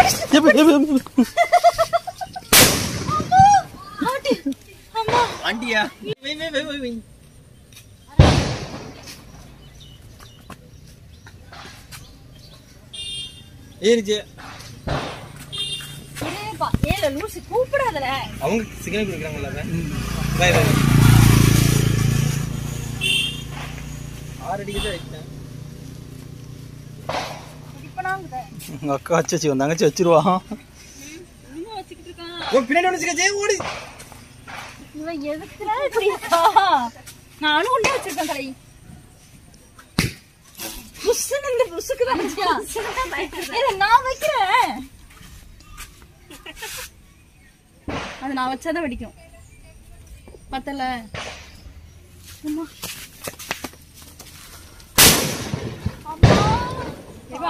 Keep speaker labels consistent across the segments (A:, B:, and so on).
A: ஆண்டியா வை வை வை வை வை ஏறிச்சு
B: இருப்பா. ஏல லூசு கூப்பிடாதல
A: அவங்க சிக்னல் கொடுக்குறாங்கல்ல அவன். வை வை வை. ஆறு அடிக்கு தான் வச்சேன்
B: இப்ப நான்
C: உங்க அக்கா வச்சு வச்சு உன் தங்கச்சி வச்சிருவா
B: இன்னும் வச்சுக்கிட்டு இருக்கான்
A: ஓ பின்னாடி ஒன்று சிக்கச்சே ஓடி
B: இவன் எதுக்குடா இப்படி இருக்கா நானும் உள்ளே வச்சிருக்கேன் கடை புஷ்ஷுன்னு இந்த புஷ்ஷுக்கு தான் வச்சியா இதை நான் வைக்கிறேன் அது நான் வச்சாதான் வெடிக்கும் பத்தல அம்மா. அம்மா. ஏப்பா.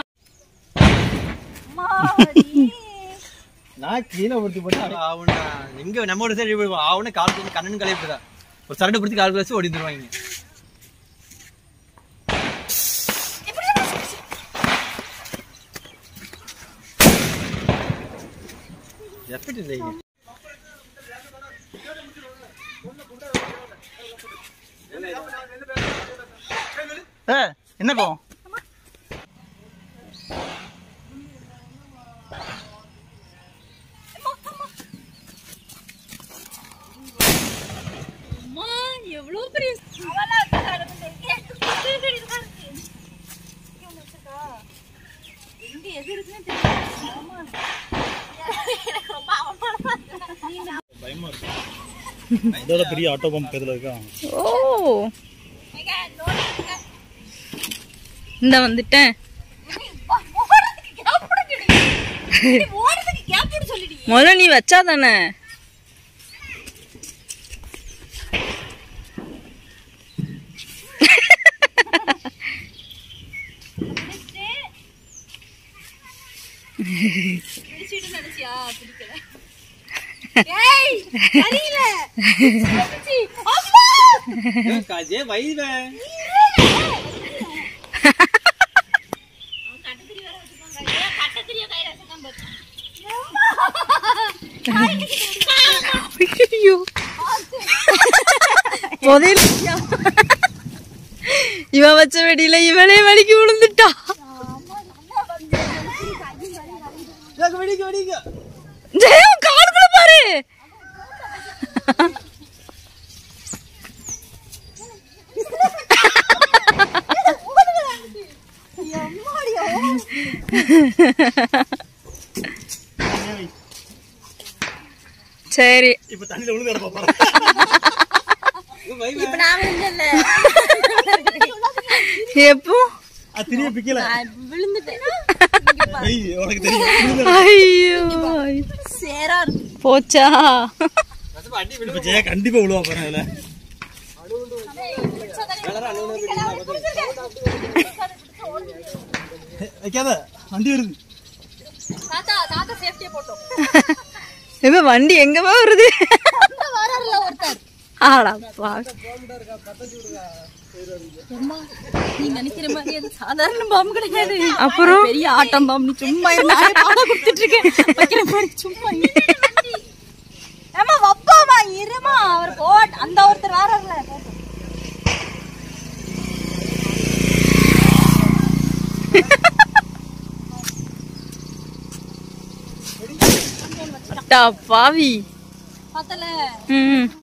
B: அம்மாடி.
A: நான் கீழே ஒருத்தி போட்டு அவனை எங்க நம்ம ஒரு சைடு அவனை கால் பண்ணி கண்ணன் கலையை ஒரு சரடு பிடிச்சி கால் வச்சு ஓடி தருவாங்க எஃபெக்ட் இல்லை
C: ஏ என்ன கோவம்
B: அம்மா எவ்வளவு பெரிய அவளா எங்க எது இருக்குன்னு தெரியல ஆமா. எனக்கு ரொம்ப அவமானமா இருக்கு.
C: பயமா இருக்கு இதோட பெரிய ஆட்டோ பம்ப் இதுல இருக்கா
D: ஓ
B: ஏங்க, நோண்டி இருக்க.
D: இந்த வந்துட்டேன்
B: வா, ஓடுறதுக்கு gap கொடுங்கடி. நீ ஓடுறதுக்கு gap கொடு சொல்லுடி.
D: முதல்ல நீ வச்சா தானே
B: பிடிச்சிட்டு நினைச்சியா? பிடிக்கல. ஏய், சரியில்ல. பிடிச்சி, அம்மா!
A: காஜே வைவேன்
B: கட்டத்திரி வேற வச்சிருக்காங்க. ஏன் கட்டத்திரிய கையில வச்சிருக்கான் பாரு.
D: ஐயோ முதல்ல இவ வச்ச வெடியில இவளே வலிக்கு விழுந்துட்டா
A: வெடிக்க வெடிக்க
D: ஜெயம் காடுக்குள்ள பாரு சரி
C: இப்ப தண்ணியில விழுந்து கிடப்பா
A: வைவேன்
B: இப்ப நான் விழுந்தேன்ல.
D: எப்போ
C: அது திரும்பி பிக்கல
B: நான் விழுந்துட்டேன்.
C: ஐய், உனக்கு தெரியும்
D: ஐயோ
B: சேரா இருக்கு.
D: போச்சா
A: அடி விடு
C: இப்ப ஜெயா கண்டிப்பா விழுவா பாருங்க இதுல வைக்காத வண்டி வருது
B: தாத்தா தாத்தா சேஃப்டியா போட்டோம்
D: இப்ப வண்டி எங்கவா வருது
B: அங்க வராருல ஒருத்தர்
D: ஆடாப்பா
B: அம்மா, நீ நினைக்கிற மாதிரி அது சாதாரண பாம்பு கிடையாது
D: அப்புறம்?
B: பெரிய ஆட்டம் பாம்பு நீ சும்மா இரு, நானே பாடம் கொடுத்துட்டு இருக்கேன் வைக்கிற மாதிரி சும்மா இரு. ஏம்மா வப்பாமா இருமா அவர் போட் அந்த ஒருத்தர் வராருல போட்டும்.
D: பாவி
B: பார்த்தல
D: ம்